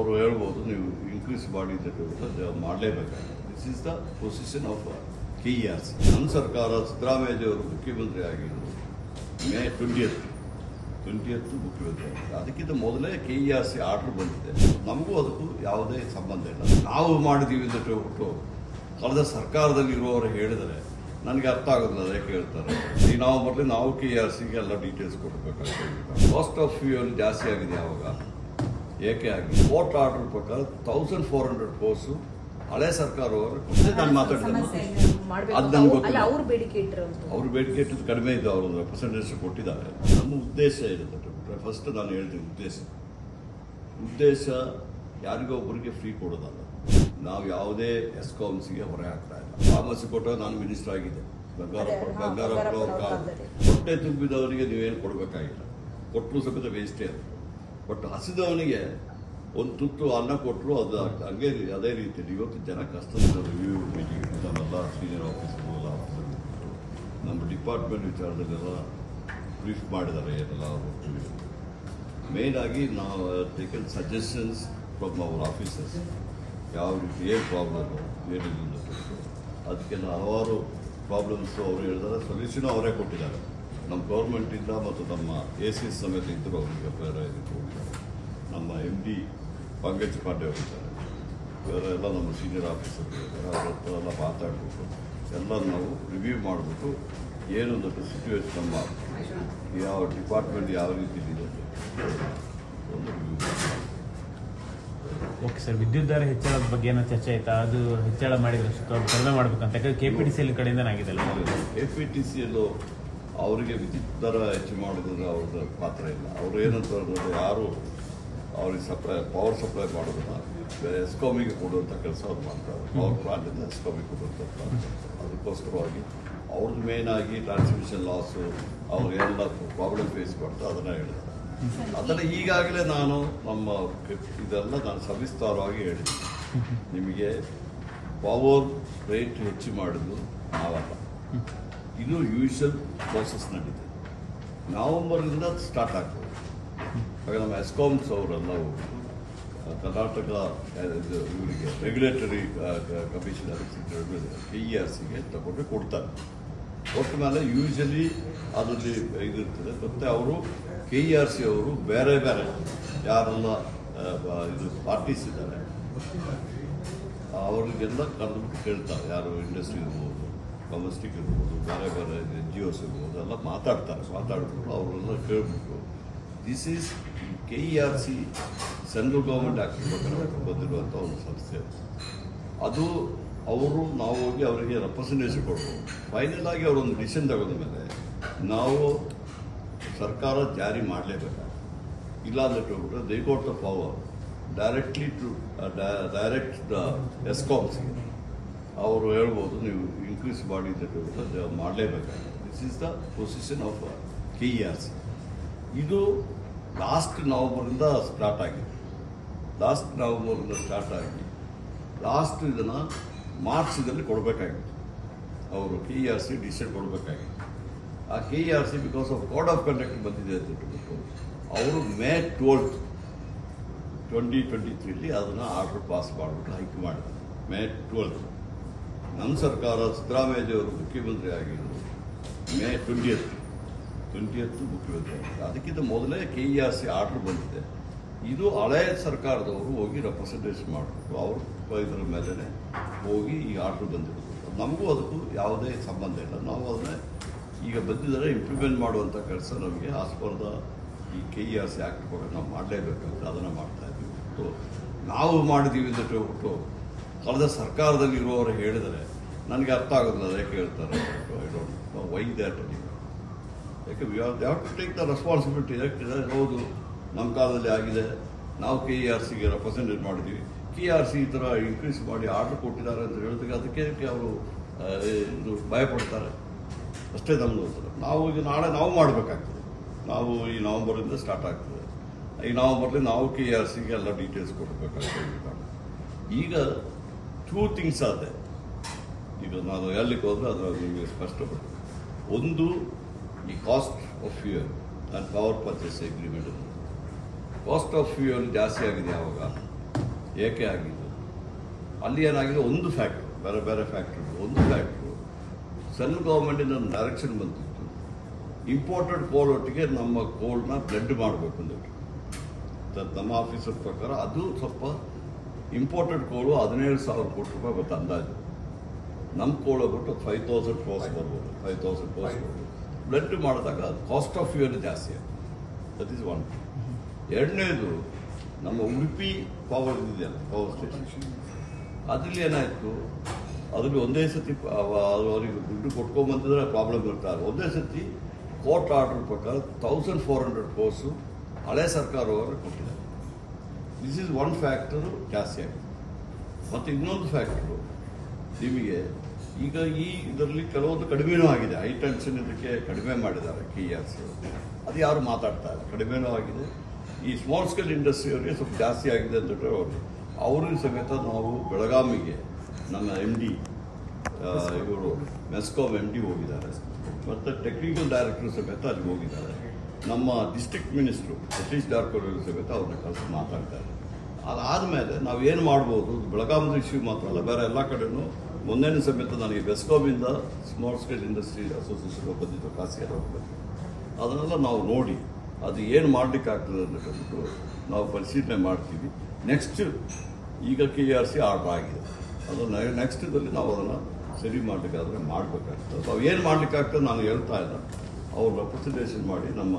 ಅವರು ಹೇಳ್ಬೋದು ನೀವು ಇನ್ಕ್ರೀಸ್ ಮಾಡಿದ್ದಕ್ಕೆ ಮಾಡಲೇಬೇಕಾಗುತ್ತೆ this is the position of K E R C ನಮ್ಮ ಸರ್ಕಾರ ಸಿದ್ದರಾಮಯ್ಯಜಿಯವರು ಮುಖ್ಯಮಂತ್ರಿ ಆಗಿದ್ದರು ಮೇ ಟ್ವೆಂಟಿಯತ್ ಟ್ವೆಂಟಿಯತ್ ಮುಖ್ಯಮಂತ್ರಿ ಆಗಿದ್ರು ಅದಕ್ಕಿಂತ ಮೊದಲೇ K E R C order ಬಂದಿದೆ ನಮಗೂ ಅದಕ್ಕೂ ಯಾವುದೇ ಸಂಬಂಧ ಇಲ್ಲ ನಾವು ಮಾಡಿದ್ದೀವಿ ಅಂತ ಹೇಳ್ಬಿಟ್ಟು ಕಳೆದ ಸರ್ಕಾರದಲ್ಲಿ ಇರುವವರು ಹೇಳಿದರೆ ನನಗೆ ಅರ್ಥ ಆಗೋದಿಲ್ಲ ಅದಕ್ಕೆ ಹೇಳ್ತಾರೆ ಈ ನಾವು ಬರಲಿ ನಾವು ಕೆ ಆರ್ ಸಿಗೆ ಎಲ್ಲ ಡೀಟೇಲ್ಸ್ ಕೊಡಬೇಕಾಗ್ತದೆ ಕಾಸ್ಟ್ ಆಫ್ ಫ್ಯೂಯಲ್ ಜಾಸ್ತಿ ಆಗಿದೆ ಯಾವಾಗ ಏಕೆ ಆಗಿದೆ ಕೋರ್ಟ್ ಆರ್ಡರ್ ಪ್ರಕಾರ ತೌಸಂಡ್ ಫೋರ್ ಹಂಡ್ರೆಡ್ ಕೋರ್ಸು ಹಳೆ ಸರ್ಕಾರವರು ನಾನು ಮಾತಾಡಿದೆ ಸಮಸ್ಯೆ ಮಾಡ್ಬೇಕು ಅದು ಅಂತ ನಮ್ಗೆ ಅವ್ರು- ಗೊತ್ತಿಲ್ಲ. ಅಲ್ಲ ಅವ್ರು ಬೇಡಿಕೆ ಇಟ್ಟರು ಅಂತ ಅವ್ರ ಬೇಡಿಕೆ ಇಟ್ಟಿದ್ದು ಕಡಿಮೆ ಇದೆ ಅವರು ಪರ್ಸೆಂಟೇಜ್ ಕೊಟ್ಟಿದ್ದಾರೆ ನಮ್ಮ ಉದ್ದೇಶ ಇರುತ್ತೆ ಫಸ್ಟ್ ನಾನು ಹೇಳ್ತೀನಿ ಉದ್ದೇಶ ಉದ್ದೇಶ ಯಾರಿಗೋ ಒಬ್ಬರಿಗೆ ಫ್ರೀ ಕೊಡೋದಲ್ಲ ನಾವು ಯಾವುದೇ ಎಸ್ಕಾಮ್ಸ್ಗೆ ಹೊರೆ ಆಗ್ತಾ ಇಲ್ಲ ಫಾರ್ಮಸಿ ಕೊಟ್ಟಾಗ ನಾನು ಮಿನಿಸ್ಟರ್ ಆಗಿದೆ ಬಂಗಾರಪ್ಪ ಅದೇ, ಹಾ, ಬಂಗಾರಪ್ಪ ಅವ್ರ ಬಂಗಾರಪ್ಪ ಕಾಲ ಕಾಲದಲ್ಲಿ. ಹೊಟ್ಟೆ ತುಂಬಿದವರಿಗೆ ನೀವೇನು ಕೊಡಬೇಕಾಗಿಲ್ಲ ಕೊಟ್ಟರು ಸಮೇತ ವೇಸ್ಟೇ ಅದು ಬಟ್ ಹಸಿದವನಿಗೆ ಒಂದು ತುತ್ತು ಅನ್ನ ಕೊಟ್ಟರು ಅದು ಹಂಗೆ ರೀ- ಅದೇ ರೀತಿಯಲ್ಲಿ ಇವತ್ತು ಜನ ಕಷ್ಟದಿಂದ ರಿವ್ಯೂ ಮೀಟಿಂಗ್ ನಮ್ಮೆಲ್ಲ ಸೀನಿಯರ್ ಆಫೀಸರು ಎಲ್ಲ ಆಫೀಸರ್ ನಮ್ಮ ಡಿಪಾರ್ಟ್ಮೆಂಟ್ ವಿಚಾರದಲ್ಲೆಲ್ಲ ಬ್ರೀಫ್ ಮಾಡಿದ್ದಾರೆ ಏನೆಲ್ಲ ಮೇನ್ ಆಗಿ ನಾವು taken suggestions from our officers ಯಾವ ರೀತಿ ಏನು ಪ್ರಾಬ್ಲಮ್ ಏನಿಲ್ಲ ಅನ್ನೋದು. ಅದಕ್ಕೆಲ್ಲ ಹಲವಾರು ಪ್ರಾಬ್ಲಮ್ಸ್ ಅವರು ಹೇಳಿದ್ದಾರೆ ಸೊಲ್ಯೂಷನ್ ಅವರೇ ಕೊಟ್ಟಿದ್ದಾರೆ ನಮ್ಮ ಗೌರ್ಮೆಂಟಿಂದ ಮತ್ತು ನಮ್ಮ ಎ ಸಿ ಸಮೇತ ಇದ್ದರು ಅವರಿಗೆ ಬೇರೆ ಇದಕ್ಕೆ ಹೋಗಿದ್ದಾರೆ ನಮ್ಮ ಎಮ್ ಡಿ ಪಂಕಜ್ ಪಾಂಡೆ ಅವರಿದ್ದಾರೆ ಬೇರೆ ಎಲ್ಲ ನಮ್ಮ ಸೀನಿಯರ್ ಆಫೀಸರ್ ಇದ್ದಾರೆ ಅವ್ರ ಹತ್ರ ಎಲ್ಲ ಮಾತಾಡ್ಬಿಟ್ಟು ಎಲ್ಲ ನಾವು ರಿವ್ಯೂ ಮಾಡಿಬಿಟ್ಟು ಏನು ದೊಡ್ಡ ಸಿಚುವೇಶನ್ ನಮ್ಮ ಯಾವ ಡಿಪಾರ್ಟ್ಮೆಂಟ್ ಯಾವ ರೀತಿ ಇದೆ ಒಂದು ರಿವ್ಯೂ ಓಕೆ ಸರ್ ವಿದ್ಯುತ್ ದರ ಹೆಚ್ಚಳದ ಬಗ್ಗೆ ಏನೋ ಚರ್ಚೆ ಆಯ್ತಾ ಅದು ಹೆಚ್ಚಳ ಮಾಡಿದ್ರೆ ಸ್ವಲ್ಪ ಕಡಿಮೆ ಮಾಡ್ಬೇಕಂತ ಯಾಕಂದ್ರೆ K P T C L ಕಡೆಯಿಂದ ಆಗಿದೆಲ್ಲ ಎ ಪಿ ಟಿ ಸಿಯಲ್ಲೂ ಅವರಿಗೆ ವಿದ್ಯುತ್ ದರ ಹೆಚ್ಚು ಮಾಡೋದ್ರೆ ಅವ್ರದ್ದು ಪಾತ್ರ ಇಲ್ಲ ಅವ್ರು ಏನಂತ ಹೇಳಿದ್ರೆ ಯಾರು ಅವ್ರಿಗೆ ಸಪ್ಲೈ ಪವರ್ ಸಪ್ಲೈ ಮಾಡೋದನ್ನ ಎಸ್ಕಾಮಿಗೆ ಕೊಡುವಂಥ ಕೆಲಸ ಅವ್ರು ಮಾಡ್ತಾರೆ ಪವರ್ ಪ್ಲಾಂಟಿಂದ ಎಸ್ಕಾಮಿಗೆ ಕೊಡುವಂಥ ಪ್ಲಾಂಟ್ ಅದಕ್ಕೋಸ್ಕರವಾಗಿ ಅವ್ರದ್ದು ಮೇನ್ ಆಗಿ ಟ್ರಾನ್ಸ್ಮಿಷನ್ ಲಾಸು ಅವ್ರು ಎಲ್ಲ ಪ್ರಾಬ್ಲಮ್ ಫೇಸ್ ಮಾಡ್ತಾ ಅದನ್ನು ಹೇಳಿದ್ದಾರೆ ಅದನ್ನು ಈಗಾಗಲೇ ನಾನು ನಮ್ಮ ಇದೆಲ್ಲ ನಾನು ಸವಿಸ್ತಾರವಾಗಿ ಹೇಳಿದ್ದೆ ನಿಮಗೆ ಪವರ್ ರೇಟ್ ಹೆಚ್ಚು ಮಾಡಿದ್ದು ನಾವಲ್ಲ ಇದು ಯೂಶಲ್ ಪ್ರೋಸೆಸ್ ನಡೀತದೆ ನವಂಬರ್ನಿಂದ ಸ್ಟಾರ್ಟ್ ಆಗ್ತದೆ ಆಗ ನಮ್ಮ ಎಸ್ಕಾಮ್ಸ್ ಅವರೆಲ್ಲ ಹೋಗ್ಬಿಟ್ಟು ಆ, ಕರ್ನಾಟಕ ಆ, ಇದು ಇವರಿಗೆ regulatory commission K E R ಸಿಗೆ ತಗೊಂಡು ಕೊಡ್ತಾರೆ ಕೊಟ್ಟ ಮೇಲೆ ಯೂಶಲಿ ಅದರಲ್ಲಿ ಇದಿರ್ತದೆ ಮತ್ತು ಅವರು ಕೆ ಇ ಆರ್ ಸಿ ಅವರು ಬೇರೆ ಬೇರೆ ಯಾರೆಲ್ಲ ಆ, ಬ- ಇದು ಪಾರ್ಟೀಸ್ ಇದ್ದಾರೆ ಅವರಿಗೆಲ್ಲ ಕರೆದ್ಬಿಟ್ಟು ಕೇಳ್ತಾರೆ ಯಾರು ಇಂಡಸ್ಟ್ರಿ ಇರ್ಬೋದು ಡೊಮೆಸ್ಟಿಕ್ ಇರ್ಬೋದು ಬೇರೆ ಬೇರೆ ಎನ್ ಜಿ ಒಸ್ ಇರ್ಬೋದು ಎಲ್ಲ ಮಾತಾಡ್ತಾರೆ ಮಾತಾಡ್ಬಿಟ್ಟು ಅವರೆಲ್ಲ ಕೇಳ್ಬಿಟ್ಟು this is K E R C central government act ಪ್ರಕಾರ ಬಂದಿರುವಂಥ ಒಂದು ಸಂಸ್ಥೆ ಅದು. ಅದು ಅವರು ನಾವು ಹೋಗಿ ಅವರಿಗೆ ರೆಪ್ರೆಸೆಂಟೇಷನ್ ಕೊಡ್ಬೋದು ಫೈನಲ್ ಆಗಿ ಅವರೊಂದು ಡಿಸಿಷನ್ ತಗೊಂಡ ಮೇಲೆ ನಾವು ಸರ್ಕಾರ ಜಾರಿ ಮಾಡಲೇಬೇಕು ಇಲ್ಲ ಅಂದ್ರೆ ಹೇಳ್ಬಿಟ್ರೆ they got the power directly to direct the ಎಸ್ಕಾಮ್ಸ್ಗೆ ಅವರು ಹೇಳ್ಬೋದು ನೀವು ಇನ್ಕ್ರೀಸ್ ಮಾಡಿದ್ದಕ್ಕೆ ಮಾಡಲೇಬೇಕಾಗುತ್ತೆ this is the position of K E R C ಇದು ಲಾಸ್ಟ್ ನವಂಬರಿಂದ ಸ್ಟಾರ್ಟ್ ಆಗಿದೆ ಲಾಸ್ಟ್ ನವಂಬರಿಂದ ಸ್ಟಾರ್ಟ್ ಆಗಿ ಲಾಸ್ಟ್ ಇದನ್ನು ಮಾರ್ಚ್ ಇದರಲ್ಲಿ ಕೊಡಬೇಕಾಗಿತ್ತು ಅವರು K E R C decision ಕೊಡಬೇಕಾಗಿತ್ತು ಆ K E R C because of code of conduct ಬಂದಿದೆ ಅಂತ ಇಟ್ಬಿಟ್ಟು ಅವರು ಮೇ ಟ್ವೆಲ್ತ್ ಟ್ವೆಂಟಿ ಟ್ವೆಂಟಿ ತ್ರೀಲಿ ಅದನ್ನು ಆರ್ಡರ್ ಪಾಸ್ ಮಾಡಿಬಿಟ್ಟು ಹೈಕ್ ಮಾಡಿದ್ದಾರೆ ಮೇ ಟ್ವೆಲ್ತ್ ನಮ್ಮ ಸರ್ಕಾರ ಸಿದ್ದರಾಮಯ್ಯಜಿಯವರು ಮುಖ್ಯಮಂತ್ರಿ ಆಗಿದ್ದರು ಮೇ ಟ್ವೆಂಟಿಯತ್ ಟ್ವೆಂಟಿಯತ್ ಮುಖ್ಯಮಂತ್ರಿ ಆಗಿದ್ರು ಅದಕ್ಕಿಂತ ಮೊದಲೇ K E R C order ಬಂದಿದೆ ಇದು ಹಳೆ ಸರ್ಕಾರದವರು ಹೋಗಿ ರೆಪ್ರೆಸೆಂಟೇಷನ್ ಮಾಡಬೇಕು ಅವ್ರ ಇದರ ಮೇಲೆ ಹೋಗಿ ಈ ಆರ್ಡರ್ ಬಂದಿರೋದು ನಮಗೂ ಅದಕ್ಕೂ ಯಾವುದೇ ಸಂಬಂಧ ಇಲ್ಲ ನಾವು ಅದನ್ನೇ ಈಗ ಬಂದಿದ್ದಾರೆ ಇಂಪ್ಲಿಮೆಂಟ್ ಮಾಡುವಂಥ ಕೆಲಸ ನಮಗೆ ಆಸ್ಪರ್ಧ ಈ K E R C act ಕೂಡ ನಾವು ಮಾಡಲೇಬೇಕಂತ ಅದನ್ನು ಮಾಡ್ತಾ ಇದ್ದೀವಿ ಹೊರ್ತು ನಾವು ಮಾಡಿದ್ದೀವಿ ಅಂತ ಹೇಳ್ಬಿಟ್ಟು ಕಳೆದ ಸರ್ಕಾರದಲ್ಲಿ ಇರುವವರು ಹೇಳಿದರೆ ನನಗೆ ಅರ್ಥ ಆಗೋದಿಲ್ಲ ಅದಕ್ಕೆ ಹೇಳ್ತಾರೆ ಐ ಡೋಂಟ್ ವೈ ದ್ಯಾಟ್ ಯಾಕೆ we have have to take the responsibility ಯಾಕೆ ಹೌದು ನಮ್ಮ ಕಾಲದಲ್ಲಿ ಆಗಿದೆ ನಾವು ಕೆ ಇ ಆರ್ ಸಿಗೆ ರೆಪ್ರೆಸೆಂಟೇಟ್ ಮಾಡಿದ್ದೀವಿ ಕೆ ಆರ್ ಸಿ ಈ ಥರ ಇನ್ಕ್ರೀಸ್ ಮಾಡಿ ಆರ್ಡರ್ ಕೊಟ್ಟಿದ್ದಾರೆ ಅಂತ ಹೇಳಿದಾಗ ಅದಕ್ಕೆ ಅದಕ್ಕೆ ಅವರು ಆ, ಇದು ಭಯಪಡ್ತಾರೆ ಅಷ್ಟೇ ನಮ್ಮದು ಉತ್ತರ. ನಾವು ಈಗ ನಾಳೆ ನಾವು ಮಾಡಬೇಕಾಗ್ತದೆ ನಾವು ಈ ನವಂಬರಿಂದ ಸ್ಟಾರ್ಟ್ ಆಗ್ತದೆ ಈ ನವಂಬರ್ಲಿ ನಾವು ಕೆ ಆರ್ ಸಿಗೆ ಎಲ್ಲ ಡೀಟೇಲ್ಸ್ ಕೊಡಬೇಕಾಗ್ತದೆ ಈಗ ಟೂ ಥಿಂಗ್ಸ್ ಆದೆ ಈಗ ನಾನು ಹೇಳಲಿಕ್ಕೆ ಹೋದ್ರೆ ಅದರ ನಿಮಗೆ ಸ್ಪಷ್ಟಪಡ್ತೀನಿ ಒಂದು ಈ cost of fuel and power purchase agreement cost of fuel ಜಾಸ್ತಿ ಆಗಿದೆ ಯಾವಾಗ ಏಕೆ ಆಗಿದ್ದು ಅಲ್ಲಿ ಏನಾಗಿದೆ ಒಂದು ಫ್ಯಾಕ್ಟ್ರು ಬೇರೆ ಬೇರೆ ಫ್ಯಾಕ್ಟ್ರಿ ಒಂದು ಫ್ಯಾಕ್ಟ್ರು ಸೆಂಟ್ರಲ್ ಗೌರ್ಮೆಂಟಿಂದ ಒಂದು ಡೈರೆಕ್ಷನ್ ಬಂದಿತ್ತು ಇಂಪೋರ್ಟೆಡ್ ಕೋಲ್ ಒಟ್ಟಿಗೆ ನಮ್ಮ ಕೋಲ್ನ ಬ್ಲೆಂಡ್ ಮಾಡಬೇಕು ಅಂದ್ಬಿಟ್ಟು ತ- ನಮ್ಮ ಆಫೀಸರ್ ಪ್ರಕಾರ ಅದು ಸ್ವಲ್ಪ ಇಂಪೋರ್ಟೆಡ್ ಕೋಲು ಹದಿನೇಳು ಸಾವಿರ ಕೋಟಿ ರೂಪಾಯಿ ಬರುತ್ತೆ ಅಂದಾಜು ನಮ್ಮ ಕೋಳು ಬಿಟ್ಟು ಫೈವ್ ತೌಸಂಡ್ ಕ್ರೋಸ್ ಬರ್ಬೋದು ಫೈವ್ ತೌಸಂಡ್ ಕ್ರೋಸ್ ಬರ್ಬೋದು ಬ್ಲೆಂಡ್ ಮಾಡಿದಾಗ ಕಾಸ್ಟ್ ಆಫ್ ಫ್ಯೂಯಲ್ ಜಾಸ್ತಿ ಆಗುತ್ತೆ ದಟ್ ಈಸ್ ಒನ್ ಎರಡನೇದು ನಮ್ಮ ಉಡುಪಿ ಪವರ್ ಇದೆಯಲ್ಲ ಪವರ್ ಸ್ಟೇಷನ್ ಅದ್ರಲ್ಲಿ ಏನಾಯಿತು ಅದ್ರಲ್ಲಿ ಒಂದೇ ಸತಿ ಪ- ಅವ- ಅವರಿಗೆ ದುಡ್ಡು ಕೊಟ್ಕೊಂಬಂತಿದ್ರೆ ಪ್ರಾಬ್ಲಮ್ ಇರ್ತಾರೆ ಒಂದೇ ಸತಿ ಕೋರ್ಟ್ ಆರ್ಡರ್ ಪ್ರಕಾರ ತೌಸಂಡ್ ಫೋರ್ ಹಂಡ್ರೆಡ್ ಕೋರ್ಸು ಹಳೆ ಸರ್ಕಾರವರು ಕೊಟ್ಟಿದ್ದಾರೆ ದಿಸ್ ಈಸ್ ಒನ್ ಫ್ಯಾಕ್ಟರು ಜಾಸ್ತಿ ಆಗಿದೆ ಮತ್ತು ಇನ್ನೊಂದು ಫ್ಯಾಕ್ಟರು ನಿಮಗೆ ಈಗ ಈ ಇದರಲ್ಲಿ ಕೆಲವೊಂದು ಕಡಿಮೆನೂ ಆಗಿದೆ ಹೈ ಟೆನ್ಷನ್ ಇದಕ್ಕೆ ಕಡಿಮೆ ಮಾಡಿದ್ದಾರೆ ಕೆ ಎಸ್ ಅದು ಯಾರು ಮಾತಾಡ್ತಾ ಇಲ್ಲ ಕಡಿಮೆನೂ ಆಗಿದೆ ಈ ಸ್ಮಾಲ್ ಸ್ಕೇಲ್ ಇಂಡಸ್ಟ್ರಿಯವರಿಗೆ ಸ್ವಲ್ಪ ಜಾಸ್ತಿ ಆಗಿದೆ ಅಂತ ಹೇಳಿ ಅವರು ಅವರು ಸಮೇತ ನಾವು ಬೆಳಗಾವಿಗೆ ನಮ್ಮ ಎಮ್ ಡಿ ಇವರು ಮೆಸ್ಕಾಮ್ ಎಮ್ ಡಿ ಹೋಗಿದ್ದಾರೆ ಮತ್ತು ಟೆಕ್ನಿಕಲ್ ಡೈರೆಕ್ಟರ್ ಸಮೇತ ಅಲ್ಲಿ ಹೋಗಿದ್ದಾರೆ ನಮ್ಮ ಡಿಸ್ಟ್ರಿಕ್ಟ್ ಮಿನಿಸ್ಟ್ರು ಸತೀಶ್ ಜಾರಕಿಹೊಳಿ ಸಮೇತ ಅವ್ರನ್ನ ಕರೆಸಿ ಮಾತಾಡ್ತಾರೆ ಅದಾದಮೇಲೆ ನಾವು ಏನು ಮಾಡ್ಬೋದು ಬೆಳಗಾವಿ ಇಶ್ಯೂ ಮಾತ್ರ ಅಲ್ಲ ಬೇರೆ ಎಲ್ಲ ಕಡೆನೂ ಮೊನ್ನೆನೂ ಸಮೇತ ನನಗೆ ಬೆಸ್ಕಾಮಿಂದ ಸ್ಮಾಲ್ ಸ್ಕೇಲ್ ಇಂಡಸ್ಟ್ರಿ ಅಸೋಸಿಯೇಷನ್ ಬಂದಿದ್ದು ಖಾಸಗಿ ಬಂದಿದ್ದು ಅದನ್ನೆಲ್ಲ ನಾವು ನೋಡಿ ಅದು ಏನು ಮಾಡ್ಲಿಕ್ಕೆ ಆಗ್ತದೆ ಅಂತ ಹೇಳ್ಬಿಟ್ಟು ನಾವು ಪರಿಶೀಲನೆ ಮಾಡ್ತೀವಿ ನೆಕ್ಸ್ಟ್ ಈಗ ಕೆ ಆರ್ ಸಿ ಆರ್ಡರ್ ಆಗಿದೆ ಅದನ್ನು ನೆಕ್ಸ್ಟ್ ಇದರಲ್ಲಿ ನಾವು ಅದನ್ನು ಸರಿ ಮಾಡಲಿಕ್ಕಾದ್ರೆ ಮಾಡಬೇಕಾಗ್ತದೆ ನಾವು ಏನು ಮಾಡ್ಲಿಕ್ಕಾಗ್ತದೆ ನಾನು ಹೇಳ್ತಾ ಇಲ್ಲ ಅವ್ರು ರೆಪ್ರೆಸೆಂಟೇಷನ್ ಮಾಡಿ ನಮ್ಮ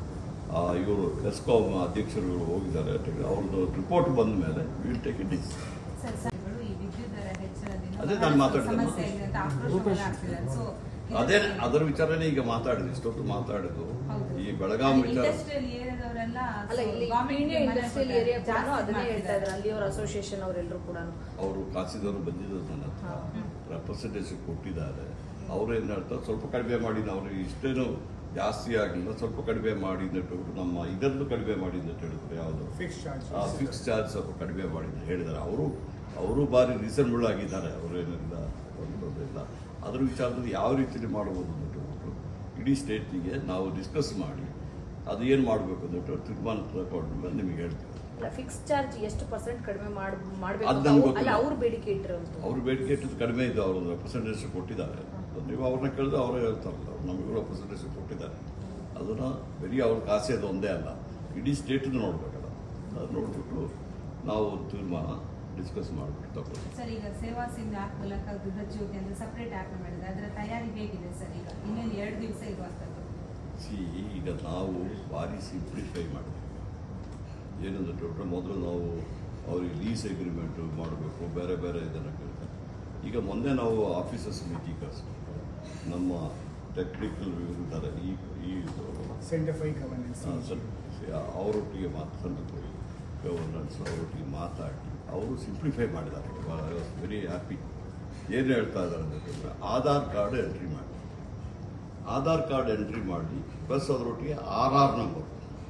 ಇವರು ಎಸ್ಕಾಮ್ ಅಧ್ಯಕ್ಷರುಗಳು ಹೋಗಿದ್ದಾರೆ ಅವ್ರದ್ದು ರಿಪೋರ್ಟ್ ಬಂದ ಮೇಲೆ will take it is sir ಸರ್ಗಳು ಈ ವಿದ್ಯುತ್ ದರ ಹೆಚ್ಚಳದಿಂದ ಅದೇ ನಾನು ಮಾತಾಡ್ತಿರೋದು. ಸಮಸ್ಯೆ ಇದೆ ಅಂತ ಆಕ್ರೋಶ ಆಗ್ತಿದೆ ಸೊ ಅದೇ ಅದರ ವಿಚಾರನೇ ಈಗ ಮಾತಾಡಿದ್ದು ಇಷ್ಟೊತ್ತು ಮಾತಾಡಿದ್ದು ಈ ಬೆಳಗಾವಿ ವಿಚಾರ ಇಂಡಸ್ಟ್ರಿಯಲ್ ಏರಿಯಾದವರೆಲ್ಲ ಅಲ್ಲ ಇಲ್ಲಿ ಇಂಡಿಯಾ ಇಂಡಸ್ಟ್ರಿಯಲ್ ಏರಿಯಾ ಕೂಡ ಅದನ್ನೇ ಹೇಳ್ತಾ ಇದ್ದಾರೆ ಅಲ್ಲಿಯವರ ಅಸೋಸಿಯೇಷನ್ ಅವರೆಲ್ಲರೂ ಕೂಡ ಅವರು ಕಾಸಿದವರು ಬಂದಿದ್ದು ನನ್ನ ಹತ್ರ ಹಾ. ರೆಪ್ರೆಸೆಂಟೇಷನ್ ಕೊಟ್ಟಿದ್ದಾರೆ ಅವರು ಏನು ಹೇಳ್ತಾರೆ ಸ್ವಲ್ಪ ಕಡಿಮೆ ಮಾಡಿ ನಾವು ಇಷ್ಟೇನು ಜಾಸ್ತಿ ಆಗಲಿಲ್ಲ ಸ್ವಲ್ಪ ಕಡಿಮೆ ಮಾಡಿ ಅಂತ ಹೇಳ್ಬಿಟ್ಟು ನಮ್ಮ ಇದರದ್ದು ಕಡಿಮೆ ಮಾಡಿ ಅಂತ ಹೇಳಿದ್ರು ಯಾವುದು ಫಿಕ್ಸ್ ಚಾರ್ಜ್ ಫಿಕ್ಸ್ ಚಾರ್ಜ್ ಸ್ವಲ್ಪ ಕಡಿಮೆ ಮಾಡಿ ಅಂತ ಹೇಳಿದ್ದಾರೆ ಅವರು ಅವರು ಭಾರಿ ರೀಸನಬಲ್ ಆಗಿದ್ದಾರೆ ಅವರು ಏನಿಲ್ಲ ಒಂದು ತೊಂದರೆಯಿಲ್ಲ ಅದ್ರ ವಿಚಾರದಲ್ಲಿ ಯಾವ ರೀತಿಯಲ್ಲಿ ಮಾಡ್ಬೋದು ಅಂತ ಹೇಳ್ಬಿಟ್ಟು ಇಡೀ ಸ್ಟೇಟಿಗೆ ನಾವು ಡಿಸ್ಕಸ್ ಮಾಡಿ ಅದು ಏನು ಮಾಡಬೇಕು ಅಂದ್ಬಿಟ್ಟು ತೀರ್ಮಾನ ತಗೊಂಡು ಮೇಲೆ ನಿಮಗೆ ಹೇಳ್ತೀವಿ ಅಲ್ಲ ಫಿಕ್ಸ್ ಚಾರ್ಜ್ ಎಷ್ಟು ಪರ್ಸೆಂಟ್ ಕಡಿಮೆ ಮಾಡ್- ಮಾಡ್ಬೇಕು ಅದ್ ಅಂತ ನನ್ಗೆ ಅವ್ರು- ಗೊತ್ತಿಲ್ಲ. ಅಲ್ಲ ಅವ್ರು ಬೇಡಿಕೆ ಇಟ್ಟಿರೋದು ಅವ್ರ ಬೇಡಿಕೆ ಇಟ್ಟಿದ್ದು ಕಡಿಮೆ ಇದೆ ಅವರು ರೆಪ್ರೆಸೆಂಟೇಷನ್ ಕೊಟ್ಟಿದ್ದಾರೆ ನೀವು ಅವ್ರನ್ನ ಕೇಳಿದ್ರೆ ಅವರೇ ಹೇಳ್ತಾರಲ್ಲ ಅವ್ರು ನಮಗೂ ರೆಪ್ರೆಸೆಂಟೇಷನ್ ಕೊಟ್ಟಿದ್ದಾರೆ ಅದನ್ನ ಬರೀ ಅವ್ರ ಕಾಸೆ ಅದು ಒಂದೇ ಅಲ್ಲ ಇಡೀ ಸ್ಟೇಟನ್ನು ನೋಡ್ಬೇಕಲ್ಲ ಅದು ನೋಡ್ಬಿಟ್ಟು ನಾವು ಒಂದು ತೀರ್ಮಾನ ಡಿಸ್ಕಸ್ ಮಾಡ್ಬಿಟ್ಟು ತಗೊಳ್ತೀವಿ ಸರ್ ಈಗ ಸೇವಾ ಸಿಂಧು ಆಪ್ ಮೂಲಕ ಗೃಹ ಜ್ಯೋತಿ ಅಂತ ಸಪರೇಟ್ ಆಪ್ ಮಾಡಿದೆ ಅದರ ತಯಾರಿ ಹೇಗಿದೆ ಸರ್ ಈಗ ಇನ್ನೇನು ಎರಡು ದಿವಸ ಇರುವಂತದ್ದು ಸಿ ಈಗ ನಾವು ಭಾರಿ ಸಿಂಪ್ಲಿಫೈ ಮಾಡಿದ್ವಿ ಏನಂದ್ರೆ ದೊಡ್ಡ ಮೊದಲು ನಾವು ಅವ್ರಿಗೆ ಲೀಸ್ ಅಗ್ರಿಮೆಂಟು ಮಾಡಬೇಕು ಬೇರೆ ಬೇರೆ ಇದನ್ನು ಕೇಳ್ತಾರೆ ಈಗ ಮೊನ್ನೆ ನಾವು ಆಫೀಸರ್ಸ್ ಮೀಟಿಂಗ್ ಕರೆಸ್ತೀವಿ ನಮ್ಮ ಟೆಕ್ನಿಕಲ್ ಇದ್ದಾರೆ ಈ ಈ ಸೆಂಟರ್ ಫೈ ಗವರ್ನೆನ್ಸ್ ಆ, ಸ್ವಲ್ಪ ಅವರೊಟ್ಟಿಗೆ ಮಾತು ಗವರ್ನೆನ್ಸ್ ಅವರೊಟ್ಟಿಗೆ ಮಾತಾಡಿ ಅವರು ಸಿಂಪ್ಲಿಫೈ ಮಾಡಿದ್ದಾರೆ ಐ ವಾಸ್ ವೆರಿ ಹ್ಯಾಪಿ ಏನು ಹೇಳ್ತಾ ಇದ್ದಾರೆ ಅಂತಂದ್ರೆ ಆಧಾರ್ ಕಾರ್ಡ್ ಎಂಟ್ರಿ ಮಾಡಿ ಆಧಾರ್ ಕಾರ್ಡ್ ಎಂಟ್ರಿ ಮಾಡಿ ಪ್ಲಸ್ ಅದರೊಟ್ಟಿಗೆ ಆರ್ ಆರ್ ನಂಬರ್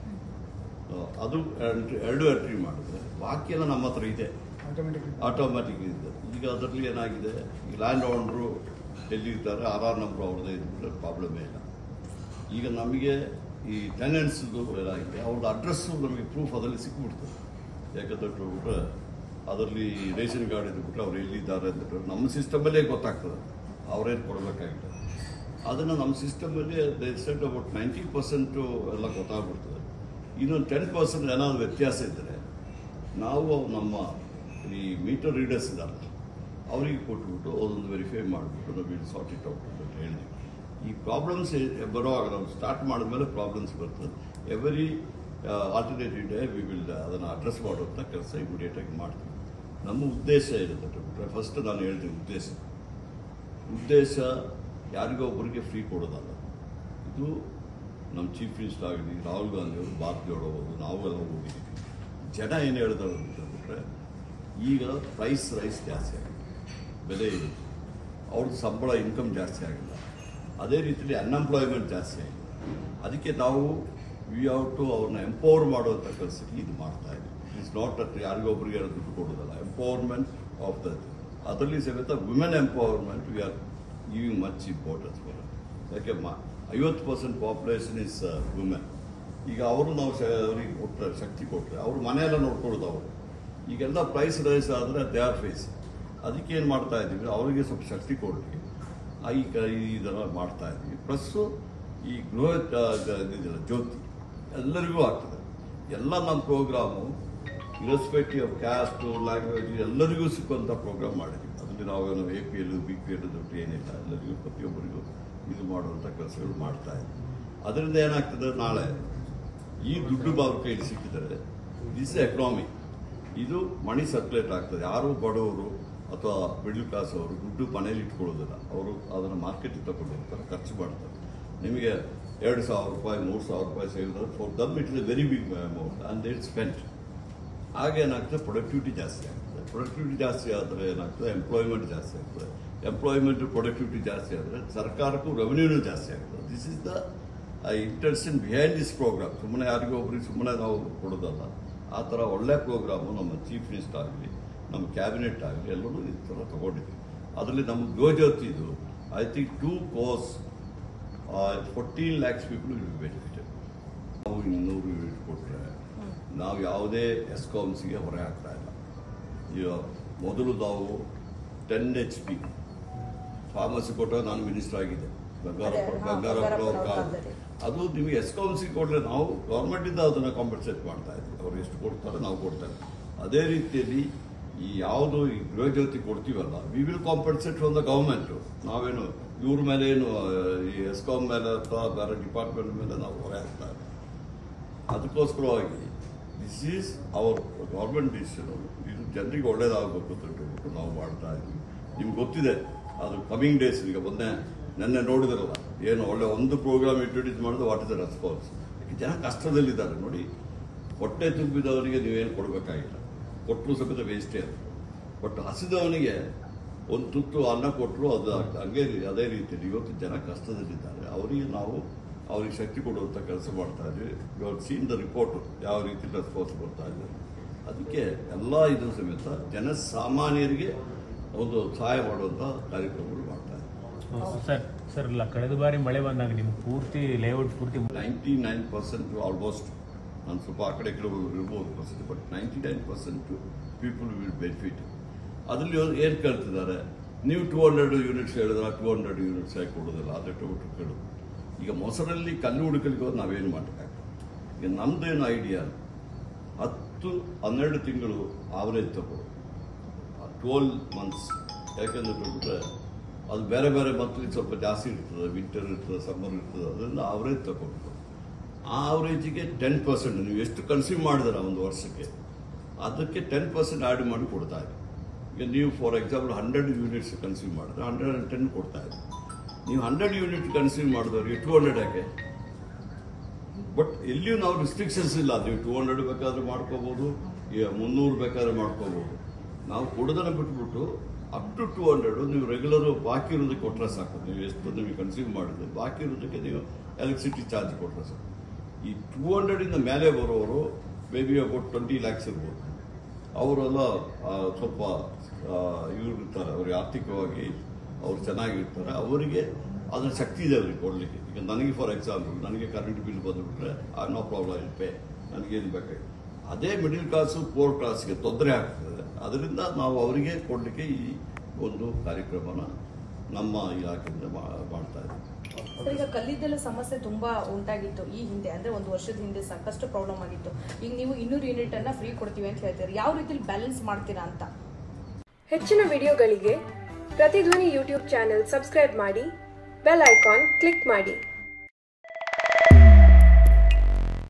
ಅದು ಎಂಟ್ರಿ ಎರಡು ಎಂಟ್ರಿ ಮಾಡಿದ್ರೆ ಬಾಕಿ ಎಲ್ಲ ನಮ್ಮ ಹತ್ರ ಇದೆ ಆಟೋಮೆಟಿಕ್ ಆಟೋಮ್ಯಾಟಿಕ್ ಇದೆ ಈಗ ಅದರಲ್ಲಿ ಏನಾಗಿದೆ ಈ ಲ್ಯಾಂಡ್ ಓನರು ಎಲ್ಲಿರ್ತಾರೆ ಆರ್ ಆರ್ ನಂಬರ್ ಅವ್ರದ್ದೇ ಇದ್ಬಿಟ್ರೆ ಪ್ರಾಬ್ಲಮೇ ಇಲ್ಲ ಈಗ ನಮಗೆ ಈ ಟೆನೆಂಟ್ಸ್ದು ಏನಾಗಿದೆ ಅವ್ರದ್ದು ಅಡ್ರೆಸ್ಸು ನಮಗೆ ಪ್ರೂಫ್ ಅದರಲ್ಲಿ ಸಿಕ್ಬಿಡ್ತದೆ ಯಾಕಂತ ಹೇಳ್ಬಿಟ್ರೆ ಅದರಲ್ಲಿ ರೇಷನ್ ಕಾರ್ಡ್ ಇದ್ಬಿಟ್ರೆ ಅವ್ರು ಎಲ್ಲಿದ್ದಾರೆ ಅಂತ ಹೇಳ್ಬಿಟ್ರೆ ನಮ್ಮ ಸಿಸ್ಟಮಲ್ಲೇ ಗೊತ್ತಾಗ್ತದೆ ಅವರೇನು ಕೊಡಬೇಕಾಗಿದೆ ಅದನ್ನು ನಮ್ಮ ಸಿಸ್ಟಮಲ್ಲಿ ಸೆಟ್ ಅಬೌಟ್ ನೈಂಟಿ ಪರ್ಸೆಂಟು ಎಲ್ಲ ಗೊತ್ತಾಗ್ಬಿಡ್ತದೆ ಇನ್ನೊಂದು ಟೆನ್ ಪರ್ಸೆಂಟ್ ಏನಾದ್ರು ವ್ಯತ್ಯಾಸ ಇದ್ದರೆ ನಾವು ನಮ್ಮ ಈ ಮೀಟರ್ ರೀಡರ್ಸ್ ಇದಾರಲ್ಲ ಅವರಿಗೆ ಕೊಟ್ಬಿಟ್ಟು ಅದೊಂದು ವೆರಿಫೈ ಮಾಡಿಬಿಟ್ಟು ನಾವು ಇಲ್ಲಿ ಸಾರ್ಟ್ ಇಟ್ ಔಟ್ ಅಂತ ಹೇಳಿದ್ವಿ ಈ ಪ್ರಾಬ್ಲಮ್ಸ್ ಬರುವಾಗ ನಾವು ಸ್ಟಾರ್ಟ್ ಮಾಡಿದ್ಮೇಲೆ ಪ್ರಾಬ್ಲಮ್ಸ್ ಬರ್ತದೆ every alternative day we will ಅದನ್ನು ಅಡ್ರೆಸ್ ಮಾಡುವಂಥ ಕೆಲಸ ಇಮಿಡಿಯೇಟಾಗಿ ಮಾಡ್ತೀವಿ ನಮ್ಮ ಉದ್ದೇಶ ಏನಿದೆ ಫಸ್ಟ್ ನಾನು ಹೇಳ್ತೀನಿ ಉದ್ದೇಶ ಉದ್ದೇಶ ಯಾರಿಗೋ ಒಬ್ಬರಿಗೆ ಫ್ರೀ ಕೊಡೋದಲ್ಲ ಇದು ನಮ್ಮ ಚೀಫ್ ಮಿನಿಸ್ಟರ್ ಆಗಲಿ ರಾಹುಲ್ ಗಾಂಧಿ ಅವರು ಭಾರತ್ ಜೋಡೋ ಹೋದ್ರು ನಾವೆಲ್ಲ ಹೋಗಿದ್ದೀವಿ ಜನ ಏನು ಹೇಳ್ತಾರೆ ಅಂತಂದ್ರೆ ಈಗ ಪ್ರೈಸ್ ರೈಸ್ ಜಾಸ್ತಿ ಆಗಿದೆ ಬೆಲೆ ಇದೆ ಅವ್ರದ್ದು ಸಂಬಳ ಇನ್ಕಮ್ ಜಾಸ್ತಿ ಆಗಿಲ್ಲ ಅದೇ ರೀತಿಯಲ್ಲಿ ಅನ್ಎಂಪ್ಲಾಯ್ಮೆಂಟ್ ಜಾಸ್ತಿ ಆಗಿದೆ ಅದಕ್ಕೆ ನಾವು ವಿ ಹ್ಯಾವ್ ಟು ಅವ್ರನ್ನ ಎಂಪವರ್ ಮಾಡುವಂಥ ಕೆಲಸಕ್ಕೆ ಇದು ಮಾಡ್ತಾ ಇದ್ದೀವಿ ಇಟ್ಸ್ ನಾಟ್ ಅಟ್ ಯಾರಿಗೊಬ್ಬರಿಗೆ ದುಡ್ಡು ಕೊಡೋದಲ್ಲ ಎಂಪವರ್ಮೆಂಟ್ ಆಫ್ ದ ಅದರಲ್ಲಿ ಸಮೇತ women empowerment we are giving much importance for ಯಾಕೆ ಮಾ ಐವತ್ತು ಪರ್ಸೆಂಟ್ ಪಾಪ್ಯುಲೇಷನ್ ಇಸ್ ವುಮೆನ್ ಈಗ ಅವರು ನಾವು ಶ- ಅವರಿಗೆ ಕೊಟ್ಟರೆ ಶಕ್ತಿ ಕೊಟ್ಟರೆ ಅವ್ರ ಮನೆಯೆಲ್ಲ ನೋಡ್ಕೊಳ್ಳೋದು ಅವರು ಈಗೆಲ್ಲ ಪ್ರೈಸ್ ರೈಸ್ ಆದರೆ ದೇ ಆರ್ ಫೇಸ್ ಅದಕ್ಕೆ ಏನು ಮಾಡ್ತಾ ಇದ್ದೀವಿ ಅವರಿಗೆ ಸ್ವಲ್ಪ ಶಕ್ತಿ ಕೊಡಲಿಕ್ಕೆ ಈ ಕ- ಈ ಇದೆಲ್ಲ ಮಾಡ್ತಾ ಇದ್ದೀವಿ ಪ್ಲಸ್ಸು ಈ ಗೃಹ ತ- ಇದಿದೆಯಲ್ಲ ಜ್ಯೋತಿ ಎಲ್ಲರಿಗೂ ಆಗ್ತದೆ ಎಲ್ಲ ನಮ್ಮ programme irrespective of caste language ಎಲ್ಲರಿಗೂ ಸಿಕ್ಕುವಂಥ ಪ್ರೋಗ್ರಾಮ್ ಮಾಡಿದ್ವಿ ಅದರಲ್ಲಿ ನಾವೇನು A P L B P L ದೊಡ್ಡ ಏನಿಲ್ಲ ಎಲ್ಲರಿಗೂ ಪ್ರತಿಯೊಬ್ಬರಿಗೂ ಇದು ಮಾಡುವಂಥ ಕೆಲಸಗಳು ಮಾಡ್ತಾ ಇದ್ವಿ ಅದರಿಂದ ಏನಾಗ್ತದೆ ನಾಳೆ ಈ ದುಡ್ಡು ಅವ್ರ ಕೈಲಿ ಸಿಕ್ಕಿದರೆ ದಿಸ್ ಎಕನಾಮಿ ಇದು ಮಣಿ ಸರ್ಕ್ಯುಲೇಟ್ ಆಗ್ತದೆ ಯಾರು ಬಡವರು ಅಥವಾ ಮಿಡ್ಲ್ ಕ್ಲಾಸ್ ಅವರು ದುಡ್ಡು ಮನೇಲಿ ಇಟ್ಕೊಳ್ಳೋದಿಲ್ಲ ಅವರು ಅದನ್ನು ಮಾರ್ಕೆಟಿಗೆ ತಗೊಂಡು ಹೋಗ್ತಾರೆ ಖರ್ಚು ಮಾಡ್ತಾರೆ ನಿಮಗೆ ಎರಡು ಸಾವಿರ ರೂಪಾಯಿ ಮೂರು ಸಾವಿರ ರೂಪಾಯಿ ಸೇರಿದ್ರೆ for them it is a very big amount and it spent ಆಗೇನಾಗ್ತದೆ ಪ್ರೊಡಕ್ಟಿವಿಟಿ ಜಾಸ್ತಿ ಆಗ್ತದೆ ಪ್ರೊಡಕ್ಟಿವಿಟಿ ಜಾಸ್ತಿ ಆದರೆ ಏನಾಗ್ತದೆ ಎಂಪ್ಲಾಯ್ಮೆಂಟ್ ಜಾಸ್ತಿ ಆಗ್ತದೆ ಎಂಪ್ಲಾಯ್ಮೆಂಟ್ ಪ್ರೊಡಕ್ಟಿವಿಟಿ ಜಾಸ್ತಿ ಆದರೆ ಸರ್ಕಾರಕ್ಕೂ ರೆವೆನ್ಯೂನೂ ಜಾಸ್ತಿ ಆಗ್ತದೆ this is the intention behind this programme ಸುಮ್ಮನೆ ಯಾರಿಗೂ ಒಬ್ರಿಗೆ ಸುಮ್ಮನೆ ನಾವು ಕೊಡೋದಲ್ಲ ಆ ಥರ ಒಳ್ಳೆ ಪ್ರೋಗ್ರಾಮು ನಮ್ಮ ಚೀಫ್ ಮಿನಿಸ್ಟರ್ ಆಗಲಿ ನಮ್ಮ ಕ್ಯಾಬಿನೆಟ್ ಆಗಲಿ ಎಲ್ಲರೂ ಈ ಥರ ತಗೊಂಡಿದ್ವಿ ಅದರಲ್ಲಿ ನಮ್ಮ ಗೋಜ್ಯೋತಿ ಇದು I think two crores fourteen lakhs people will benefited ನಾವು ಇನ್ನೂರು ಯೂನಿಟ್ ಕೊಟ್ಟರೆ ನಾವು ಯಾವುದೇ ಎಸ್ಕಾಮ್ಸ್ಗೆ ಹೊರೆ ಆಗ್ತಾ ಇಲ್ಲ ಈಗ ಮೊದಲು ನಾವು ಟೆನ್ ಎಚ್ ಪಿ ಫಾರ್ಮಸಿ ಕೊಟ್ಟಾಗ ನಾನು ಮಿನಿಸ್ಟರ್ ಆಗಿದ್ದೆ ಬಂಗಾರಪ್ಪ ಅದೇ, ಹಾ, ಬಂಗಾರಪ್ಪ ಅವ್ರ ಬಂಗಾರಪ್ಪನವ್ರ ಕಾಲ ಕಾಲದಲ್ಲಿ. ಅದು ನಿಮಗೆ ಎಸ್ಕಾಮ್ಸಿ ಕೊಟ್ಟರೆ ನಾವು ಗೌರ್ಮೆಂಟಿಂದ ಅದನ್ನು ಕಾಂಪನ್ಸೇಟ್ ಮಾಡ್ತಾ ಇದ್ವಿ ಅವ್ರು ಎಷ್ಟು ಕೊಡ್ತಾರೆ ನಾವು ಕೊಡ್ತಾರೆ ಅದೇ ರೀತಿಯಲ್ಲಿ ಈ ಯಾವುದು ಈ ಗೃಹ ಜ್ಯೋತಿ ಕೊಡ್ತೀವಲ್ಲ we will compensate from the government ನಾವೇನು ಇವ್ರ ಮೇಲೆ ಏನು ಆ, ಈ ಎಸ್ಕಾಮ್ ಮೇಲೆ ಅಥವಾ ಬೇರೆ ಡಿಪಾರ್ಟ್ಮೆಂಟ್ ಮೇಲೆ ನಾವು ಹೊರೆ ಆಗ್ತಾ ಇಲ್ಲ ಅದಕ್ಕೋಸ್ಕರವಾಗಿ this is our government decision ಇದು ಜನರಿಗೆ ಒಳ್ಳೇದಾಗಬೇಕು ಅಂತ ಹೇಳ್ಬಿಟ್ಟು ನಾವು ಮಾಡ್ತಾ ಇದ್ವಿ ನಿಮ್ಗೆ ಗೊತ್ತಿದೆ ಅದು ಕಮಿಂಗ್ ಡೇಸ್ ಈಗ ಮೊನ್ನೆ ನೆನ್ನೆ ನೋಡಿದ್ರಲ್ಲ ಏನು ಒಳ್ಳೆ ಒಂದು ಪ್ರೋಗ್ರಾಮ್ ಇಂಟ್ರೊಡ್ಯೂಸ್ ಮಾಡಿದ್ರೆ ವಾಟ್ ಇಸ್ ದ ರೆಸ್ಪಾನ್ಸ್ ಜನ ಕಷ್ಟದಲ್ಲಿದ್ದಾರೆ ನೋಡಿ ಹೊಟ್ಟೆ ತುಂಬಿದವನಿಗೆ ನೀವೇನು ಕೊಡಬೇಕಾಗಿಲ್ಲ ಕೊಟ್ಟರು ಸಮೇತ ವೇಸ್ಟೇ ಅದು ಬಟ್ ಹಸಿದವನಿಗೆ ಒಂದು ತುತ್ತು ಅನ್ನ ಕೊಟ್ಟರು ಅದು ಆಗ್ತದೆ. ಹಂಗೆ ರೀ- ಅದೇ ರೀತಿಯಲ್ಲಿ ಇವತ್ತು ಜನ ಕಷ್ಟದಲ್ಲಿದ್ದಾರೆ ಅವರಿಗೆ ನಾವು ಅವ್ರಿಗೆ ಶಕ್ತಿ ಕೊಡುವಂಥ ಕೆಲಸ ಮಾಡ್ತಾ ಇದ್ವಿ ಇವಾಗ ಸೀನ್ ದ ರಿಪೋರ್ಟ್ ಯಾವ ರೀತಿ ರೆಸ್ಪಾನ್ಸ್ ಬರ್ತಾ ಇದೆ ಅದಕ್ಕೆ ಎಲ್ಲ ಇದು ಸಮೇತ ಜನಸಾಮಾನ್ಯರಿಗೆ ಒಂದು ಸಹಾಯ ಮಾಡುವಂಥ ಕಾರ್ಯಕ್ರಮಗಳು ಮಾಡ್ತಾ ಇದ್ವಿ ಸರ್ ಸರ್ ಇಲ್ಲ ಕಳೆದ ಬಾರಿ ಮಳೆ ಬಂದಾಗ ನಿಮ್ ಪೂರ್ತಿ ಲೇಔಟ್ ಪೂರ್ತಿ ನೈಂಟಿ ನೈನ್ ಪರ್ಸೆಂಟ್ ಆಲ್ಮೋಸ್ಟ್ ನಾನು ಸ್ವಲ್ಪ ಆ ಕಡೆ ಕೆಲವು ಇರ್ಬೋದು percent but ninety nine percent people will benefit ಅದರಲ್ಲಿ ಏನು ಕೇಳ್ತಿದ್ದಾರೆ ನೀವು ಟೂ ಹಂಡ್ರೆಡ್ ಯೂನಿಟ್ಸ್ ಹೇಳಿದ್ರೆ ಟೂ ಹಂಡ್ರೆಡ್ ಯೂನಿಟ್ಸ್ ಆಗಿ ಕೊಡೋದಿಲ್ಲ ಅದೇ ಟೊಮೆಟೊ ಕೇಳೋದು ಈಗ ಮೊಸರಲ್ಲಿ ಕಲ್ಲು ಹುಡುಕಲಿಕ್ಕೆ ಹೋದ್ರೆ ನಾವೇನು ಮಾಡೋಕ್ಕಾಗ್ತದೆ ಈಗ ನಮ್ದೇನು ಐಡಿಯಾ ಹತ್ತು ಹನ್ನೆರಡು ತಿಂಗಳು ಆವರೇಜ್ ತಗೊಳ್ಳೋದು ಟ್ವೆಲ್ ಮಂತ್ಸ್ ಯಾಕೆಂದ್ರೆ ಬಿಟ್ರೆ ಅದು ಬೇರೆ ಬೇರೆ ಮಂತ್ಲಿ ಸ್ವಲ್ಪ ಜಾಸ್ತಿ ಇರ್ತದೆ ವಿಂಟರ್ ಇರ್ತದೆ ಸಮ್ಮರ್ ಇರ್ತದೆ ಅದರಿಂದ ಆವ್ರೇಜ್ ತಗೊಂಡು ಆ ಆವ್ರೇಜಿಗೆ ಟೆನ್ ಪರ್ಸೆಂಟ್ ನೀವು ಎಷ್ಟು ಕನ್ಸ್ಯೂಮ್ ಮಾಡಿದಾರ ಒಂದು ವರ್ಷಕ್ಕೆ ಅದಕ್ಕೆ ಟೆನ್ ಪರ್ಸೆಂಟ್ ಆ್ಯಡ್ ಮಾಡಿ ಕೊಡ್ತಾ ಇದೆ ಈಗ ನೀವು for example hundred units consume ಮಾಡಿದ್ರೆ ಹಂಡ್ರೆಡ್ ಆ್ಯಂಡ್ ಟೆನ್ ಕೊಡ್ತಾ ಇದೆ ನೀವು ಹಂಡ್ರೆಡ್ ಯೂನಿಟ್ ಕನ್ಸ್ಯೂಮ್ ಮಾಡಿದವ್ರಿಗೆ ಟೂ ಹಂಡ್ರೆಡ್ ಯಾಕೆ ಬಟ್ ಎಲ್ಲಿಯೂ ನಾವು ರಿಸ್ಟ್ರಿಕ್ಷನ್ಸ್ ಇಲ್ಲ ನೀವು ಟೂ ಹಂಡ್ರೆಡ್ ಬೇಕಾದ್ರೆ ಮಾಡ್ಕೋಬಹುದು ಈಗ ಮುನ್ನೂರು ಬೇಕಾದ್ರೆ ಮಾಡ್ಕೋಬಹುದು ನಾವು ಕೊಡೋದನ್ನ ಬಿಟ್ಬಿಟ್ಟು ಅಪ್ ಟು ಟೂ ಹಂಡ್ರೆಡ್ ನೀವು ರೆಗ್ಯುಲರ್ ಬಾಕಿ ಇರೋದಕ್ಕೆ ಕೊಟ್ಟರೆ ಸಾಕು ನೀವು ಎಷ್ಟು ನಿಮಗೆ ಕನ್ಸ್ಯೂಮ್ ಮಾಡಿದ್ರೆ ಬಾಕಿ ಇರೋದಕ್ಕೆ ನೀವು ಎಲೆಕ್ಟ್ರಿಸಿಟಿ ಚಾರ್ಜ್ ಕೊಟ್ಟರೆ ಸಾಕು ಈ ಟೂ ಹಂಡ್ರೆಡಿಂದ ಮೇಲೆ ಬರೋರು maybe about twenty lakhs ಇರ್ಬೋದು ಅವರೆಲ್ಲ ಆ, ಸ್ವಲ್ಪ ಇವ್ರು ಇರ್ತಾರೆ ಅವ್ರಿಗೆ ಆರ್ಥಿಕವಾಗಿ ಅವ್ರು ಚೆನ್ನಾಗಿರ್ತಾರೆ ಅವರಿಗೆ ಅದರ ಶಕ್ತಿ ಇದೆ ಅವ್ರಿಗೆ ಕೊಡಲಿಕ್ಕೆ ಈಗ ನನಗೆ ಫಾರ್ ಎಕ್ಸಾಂಪಲ್ ನನಗೆ ಕರೆಂಟ್ ಬಿಲ್ ಬಂದುಬಿಟ್ರೆ ಆ ನೋ ಪ್ರಾಬ್ಲಮ್ ಇಲ್ ಪೇ ನನಗೇನು ಬೇಕಾಗಿ ಅದೇ ಮಿಡಿಲ್ ಕ್ಲಾಸು ಪೋರ್ ಕ್ಲಾಸ್ಗೆ ತೊಂದರೆ ಆಗ್ತದೆ ಅದರಿಂದ ನಾವು ಅವರಿಗೆ ಕೊಡಲಿಕ್ಕೆ ಈ ಒಂದು ಕಾರ್ಯಕ್ರಮನ ನಮ್ಮ ಇಲಾಖೆಯಿಂದ ಮಾ- ಮಾಡ್ತಾ ಇದ್ದೀವಿ ಸರ್ ಈಗ ಕಲ್ಲಿದ್ದಲು ಸಮಸ್ಯೆ ತುಂಬಾ ಉಂಟಾಗಿತ್ತು ಈ ಹಿಂದೆ ಅಂದ್ರೆ ಒಂದು ವರ್ಷದ ಹಿಂದೆ ಸಾಕಷ್ಟು ಪ್ರಾಬ್ಲಮ್ ಆಗಿತ್ತು ಈಗ ನೀವು ಇನ್ನೂರು ಯೂನಿಟ್ ಅನ್ನ ಫ್ರೀ ಕೊಡ್ತೀವಿ ಅಂತ ಹೇಳ್ತೀರಿ ಯಾವ ರೀತಿಲಿ ಬ್ಯಾಲೆನ್ಸ್ ಮಾಡ್ತೀರಾ ಅಂತ ಹೆಚ್ಚಿನ ವಿಡಿಯೋಗಳಿಗೆ ಪ್ರತಿಧ್ವನಿ ಯೂಟ್ಯೂಬ್ ಚಾನೆಲ್ ಸಬ್ಸ್ಕ್ರೈಬ್ ಮಾಡಿ ಬೆಲ್ ಐಕಾನ್ ಕ್ಲಿಕ್ ಮಾಡಿ